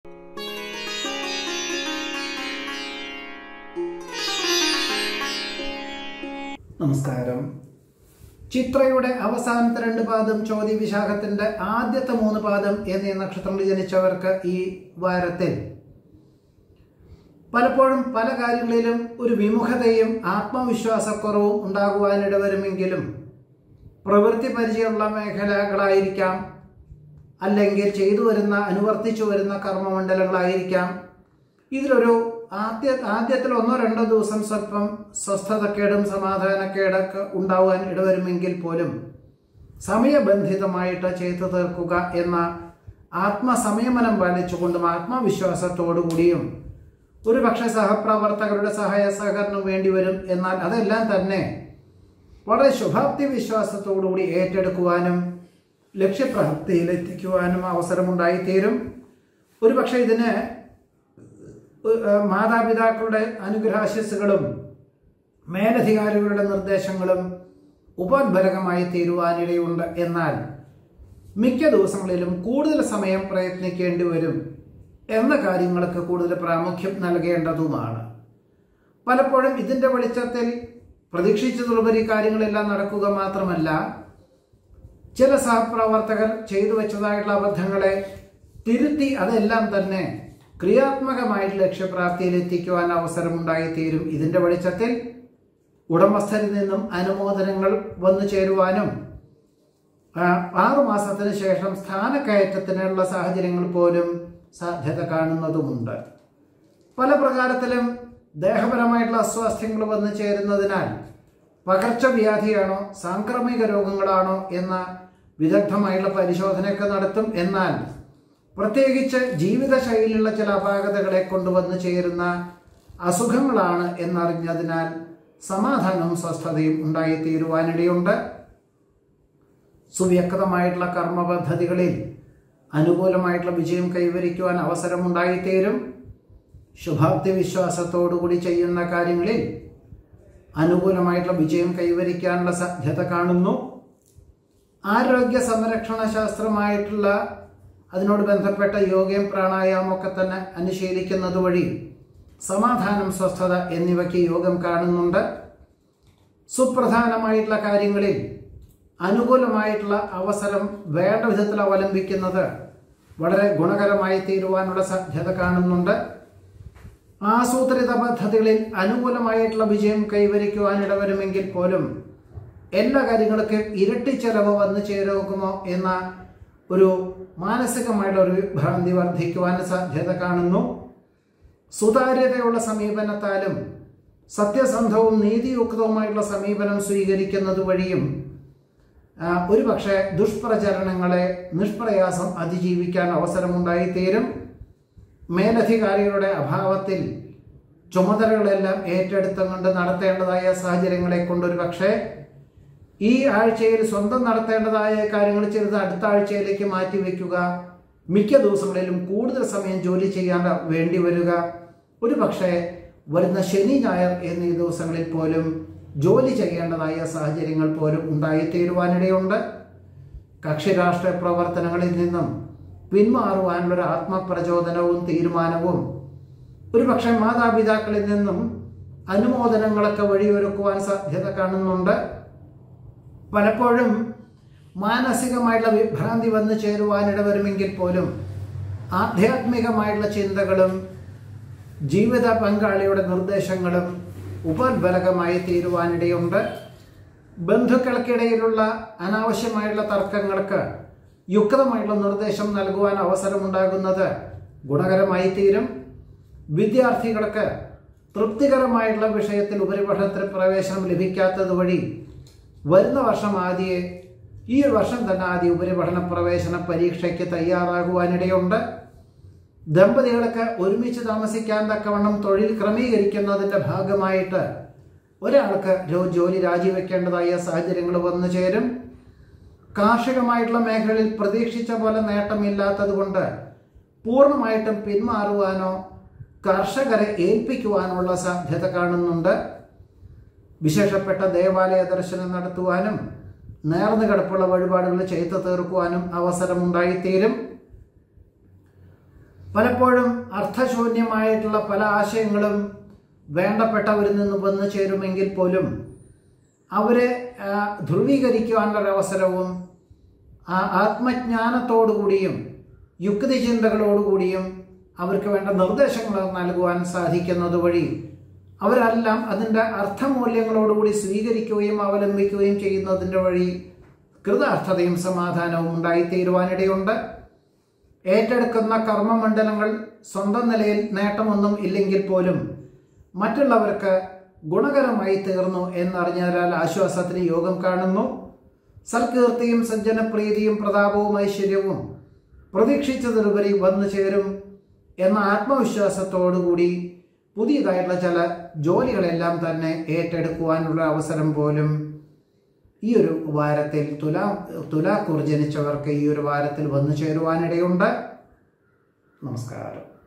നമസ്കാരം ചിത്രയുടെ അവസാനത്തെ രണ്ട് പാദം ചോതി വിശാഖത്തിന്റെ ആദ്യത്തെ മൂന്ന് പാദം എന്നീ നക്ഷത്രങ്ങളിൽ ജനിച്ചവർക്ക് ഈ വാരത്തിൽ പലപ്പോഴും പല കാര്യങ്ങളിലും ഒരു വിമുഖതയും ആത്മവിശ്വാസക്കുറവും ഉണ്ടാകുവാനിട വരുമെങ്കിലും പ്രവൃത്തി പരിചയമുള്ള മേഖലകളായിരിക്കാം അല്ലെങ്കിൽ ചെയ്തു വരുന്ന അനുവർത്തിച്ചു വരുന്ന കർമ്മമണ്ഡലങ്ങളായിരിക്കാം ഇതിലൊരു ആദ്യ ആദ്യത്തിൽ ഒന്നോ രണ്ടോ ദിവസം സ്വല്പം സ്വസ്ഥതക്കേടും സമാധാനക്കേടൊക്കെ ഉണ്ടാവാൻ ഇടവരുമെങ്കിൽ പോലും സമയബന്ധിതമായിട്ട് ചെയ്തു തീർക്കുക എന്ന ആത്മസംയമനം പാലിച്ചുകൊണ്ടും ആത്മവിശ്വാസത്തോടു കൂടിയും ഒരു പക്ഷേ സഹപ്രവർത്തകരുടെ സഹായ സഹകരണം വേണ്ടിവരും എന്നാൽ അതെല്ലാം തന്നെ വളരെ ശുഭാപ്തി വിശ്വാസത്തോടുകൂടി ഏറ്റെടുക്കുവാനും ലക്ഷ്യപ്രാപ്തിയിൽ എത്തിക്കുവാനും അവസരമുണ്ടായിത്തീരും ഒരു പക്ഷേ ഇതിന് ഏഹ് മാതാപിതാക്കളുടെ അനുഗ്രഹാശസ്സുകളും മേലധികാരികളുടെ നിർദ്ദേശങ്ങളും ഉപോത്ബലകമായി തീരുവാനിടയുണ്ട് എന്നാൽ മിക്ക ദിവസങ്ങളിലും കൂടുതൽ സമയം പ്രയത്നിക്കേണ്ടി വരും എന്ന കാര്യങ്ങൾക്ക് കൂടുതൽ പ്രാമുഖ്യം നൽകേണ്ടതുമാണ് പലപ്പോഴും ഇതിൻ്റെ വെളിച്ചത്തിൽ പ്രതീക്ഷിച്ചതിലുപരി കാര്യങ്ങളെല്ലാം നടക്കുക മാത്രമല്ല ചില സഹപ്രവർത്തകർ ചെയ്തു വെച്ചതായിട്ടുള്ള അബദ്ധങ്ങളെ തിരുത്തി അതെല്ലാം തന്നെ ക്രിയാത്മകമായിട്ട് ലക്ഷ്യപ്രാപ്തിയിൽ എത്തിക്കുവാൻ അവസരമുണ്ടായിത്തീരും ഇതിന്റെ വെളിച്ചത്തിൽ ഉടമസ്ഥരിൽ നിന്നും അനുമോദനങ്ങൾ വന്നു ചേരുവാനും ആ, ആറു മാസത്തിന് ശേഷം സ്ഥാനക്കയറ്റത്തിനുള്ള സാഹചര്യങ്ങൾ പോലും സാധ്യത കാണുന്നതുമുണ്ട് പല പ്രകാരത്തിലും ദേഹപരമായിട്ടുള്ള അസ്വാസ്ഥ്യങ്ങൾ വന്നു ചേരുന്നതിനാൽ പകർച്ചവ്യാധിയാണോ സാംക്രമിക രോഗങ്ങളാണോ എന്ന വിദഗ്ധമായിട്ടുള്ള പരിശോധനയൊക്കെ നടത്തും എന്നാൽ പ്രത്യേകിച്ച് ജീവിതശൈലിയിലുള്ള ചില അപാകതകളെ കൊണ്ടുവന്ന് ചേരുന്ന അസുഖങ്ങളാണ് എന്നറിഞ്ഞതിനാൽ സമാധാനവും സ്വസ്ഥതയും ഉണ്ടായിത്തീരുവാനിടയുണ്ട് സുവ്യക്തമായിട്ടുള്ള കർമ്മ പദ്ധതികളിൽ അനുകൂലമായിട്ടുള്ള വിജയം കൈവരിക്കുവാൻ അവസരമുണ്ടായിത്തീരും ശുഭാപ്തി വിശ്വാസത്തോടുകൂടി ചെയ്യുന്ന കാര്യങ്ങളിൽ അനുകൂലമായിട്ടുള്ള വിജയം കൈവരിക്കാനുള്ള സാധ്യത കാണുന്നു ആരോഗ്യ സംരക്ഷണ ശാസ്ത്രമായിട്ടുള്ള അതിനോട് ബന്ധപ്പെട്ട യോഗയും പ്രാണായാമമൊക്കെ തന്നെ അനുശീലിക്കുന്നത് വഴി സമാധാനം സ്വസ്ഥത എന്നിവയ്ക്ക് യോഗം കാണുന്നുണ്ട് സുപ്രധാനമായിട്ടുള്ള കാര്യങ്ങളിൽ അനുകൂലമായിട്ടുള്ള അവസരം വേണ്ട വിധത്തിൽ അവലംബിക്കുന്നത് വളരെ ഗുണകരമായി തീരുവാനുള്ള സാധ്യത കാണുന്നുണ്ട് ആസൂത്രിത പദ്ധതികളിൽ അനുകൂലമായിട്ടുള്ള വിജയം കൈവരിക്കുവാൻ ഇടവരുമെങ്കിൽ പോലും എല്ലാ കാര്യങ്ങൾക്കും ഇരട്ടി ചെലവ് വന്നു ചേരുമോ എന്ന ഒരു മാനസികമായിട്ടുള്ള ഒരു വിഭ്രാന്തി വർദ്ധിക്കുവാൻ സാധ്യത കാണുന്നു സുതാര്യതയുള്ള സമീപനത്താലും സത്യസന്ധവും നീതിയുക്തവുമായിട്ടുള്ള സമീപനം സ്വീകരിക്കുന്നത് വഴിയും ആ, ഒരു പക്ഷേ ദുഷ്പ്രചരണങ്ങളെ നിഷ്പ്രയാസം അതിജീവിക്കാൻ അവസരമുണ്ടായിത്തീരും മേലധികാരികളുടെ അഭാവത്തിൽ ചുമതലകളെല്ലാം ഏറ്റെടുത്തുകൊണ്ട് നടത്തേണ്ടതായ സാഹചര്യങ്ങളെ കൊണ്ടൊരു പക്ഷേ ഈ ആഴ്ചയിൽ സ്വന്തം നടത്തേണ്ടതായ കാര്യങ്ങൾ ചെയ്ത് അടുത്ത ആഴ്ചയിലേക്ക് മാറ്റിവെക്കുക മിക്ക ദിവസങ്ങളിലും കൂടുതൽ സമയം ജോലി ചെയ്യാൻ വേണ്ടി വരിക ഒരു പക്ഷേ വരുന്ന ശനി ഞായർ എന്നീ ദിവസങ്ങളിൽ പോലും ജോലി ചെയ്യേണ്ടതായ സാഹചര്യങ്ങൾ പോലും ഉണ്ടായിത്തീരുവാനിടയുണ്ട് കക്ഷി രാഷ്ട്രീയ പ്രവർത്തനങ്ങളിൽ നിന്നും പിന്മാറുവാനുള്ള ഒരു ആത്മപ്രചോദനവും തീരുമാനവും ഒരുപക്ഷെ മാതാപിതാക്കളിൽ നിന്നും അനുമോദനങ്ങളൊക്കെ വഴിയൊരുക്കുവാൻ സാധ്യത കാണുന്നുണ്ട് പലപ്പോഴും മാനസികമായിട്ടുള്ള വിഭ്രാന്തി വന്നു ചേരുവാനിട വരുമെങ്കിൽ പോലും ആധ്യാത്മികമായിട്ടുള്ള ചിന്തകളും ജീവിത പങ്കാളിയുടെ നിർദ്ദേശങ്ങളും ഉപോത്ബലകമായി തീരുവാനിടയുണ്ട് ബന്ധുക്കൾക്കിടയിലുള്ള അനാവശ്യമായിട്ടുള്ള തർക്കങ്ങൾക്ക് യുക്തമായിട്ടുള്ള നിർദ്ദേശം നൽകുവാൻ അവസരമുണ്ടാകുന്നത് ഗുണകരമായി തീരും വിദ്യാർത്ഥികൾക്ക് തൃപ്തികരമായിട്ടുള്ള വിഷയത്തിൽ ഉപരിപഠനത്തിൽ പ്രവേശനം ലഭിക്കാത്തത് വഴി വരുന്ന വർഷം ആദ്യേ ഈ ഒരു വർഷം തന്നെ ആദ്യ ഉപരിപഠന പ്രവേശന പരീക്ഷയ്ക്ക് തയ്യാറാകുവാനിടയുണ്ട് ദമ്പതികൾക്ക് ഒരുമിച്ച് താമസിക്കാൻ തക്കവണ്ണം തൊഴിൽ ക്രമീകരിക്കുന്നതിൻ്റെ ഭാഗമായിട്ട് ഒരാൾക്ക് ജോ- ജോലി രാജിവെക്കേണ്ടതായ സാഹചര്യങ്ങൾ വന്നു ചേരും കാർഷികമായിട്ടുള്ള മേഖലയിൽ പ്രതീക്ഷിച്ച പോലെ നേട്ടമില്ലാത്തത് കൊണ്ട് പൂർണ്ണമായിട്ടും പിന്മാറുവാനോ കർഷകരെ ഏൽപ്പിക്കുവാനുള്ള സാധ്യത കാണുന്നുണ്ട് വിശേഷപ്പെട്ട ദേവാലയ ദർശനം നടത്തുവാനും നേർന്നു കിടപ്പുള്ള വഴിപാടുകൾ ചെയ്തു തീർക്കുവാനും അവസരമുണ്ടായിത്തീരും പലപ്പോഴും അർത്ഥശൂന്യമായിട്ടുള്ള പല ആശയങ്ങളും വേണ്ടപ്പെട്ടവരിൽ നിന്ന് വന്നു ചേരുമെങ്കിൽ പോലും അവരെ ആ, ധ്രുവീകരിക്കുവാനുള്ളൊരവസരവും ആ ആത്മജ്ഞാനത്തോടുകൂടിയും യുക്തി ചിന്തകളോടുകൂടിയും അവർക്ക് വേണ്ട നിർദ്ദേശങ്ങൾ നൽകുവാൻ സാധിക്കുന്നത് വഴി അവരെല്ലാം അതിൻ്റെ അർത്ഥമൂല്യങ്ങളോടുകൂടി സ്വീകരിക്കുകയും അവലംബിക്കുകയും ചെയ്യുന്നതിൻ്റെ വഴി കൃതാർത്ഥതയും സമാധാനവും ഉണ്ടായിത്തീരുവാനിടയുണ്ട് ഏറ്റെടുക്കുന്ന കർമ്മമണ്ഡലങ്ങൾ സ്വന്തം നിലയിൽ നേട്ടമൊന്നും ഇല്ലെങ്കിൽ പോലും മറ്റുള്ളവർക്ക് ഗുണകരമായി തീർന്നു എന്നറിഞ്ഞാൽ ആശ്വാസത്തിന് യോഗം കാണുന്നു സൽകീർത്തിയും സജ്ജനപ്രീതിയും പ്രതാപവും ഐശ്വര്യവും പ്രതീക്ഷിച്ചതിലുപരി വന്നു ചേരും എന്ന ആത്മവിശ്വാസത്തോടുകൂടി പുതിയതായിട്ടുള്ള ചില ജോലികളെല്ലാം തന്നെ ഏറ്റെടുക്കുവാനുള്ള അവസരം പോലും ഈ ഒരു വാരത്തിൽ തുലാ തുലാക്കൂർ ജനിച്ചവർക്ക് ഈ ഒരു വാരത്തിൽ വന്നു ചേരുവാനിടയുണ്ട് നമസ്കാരം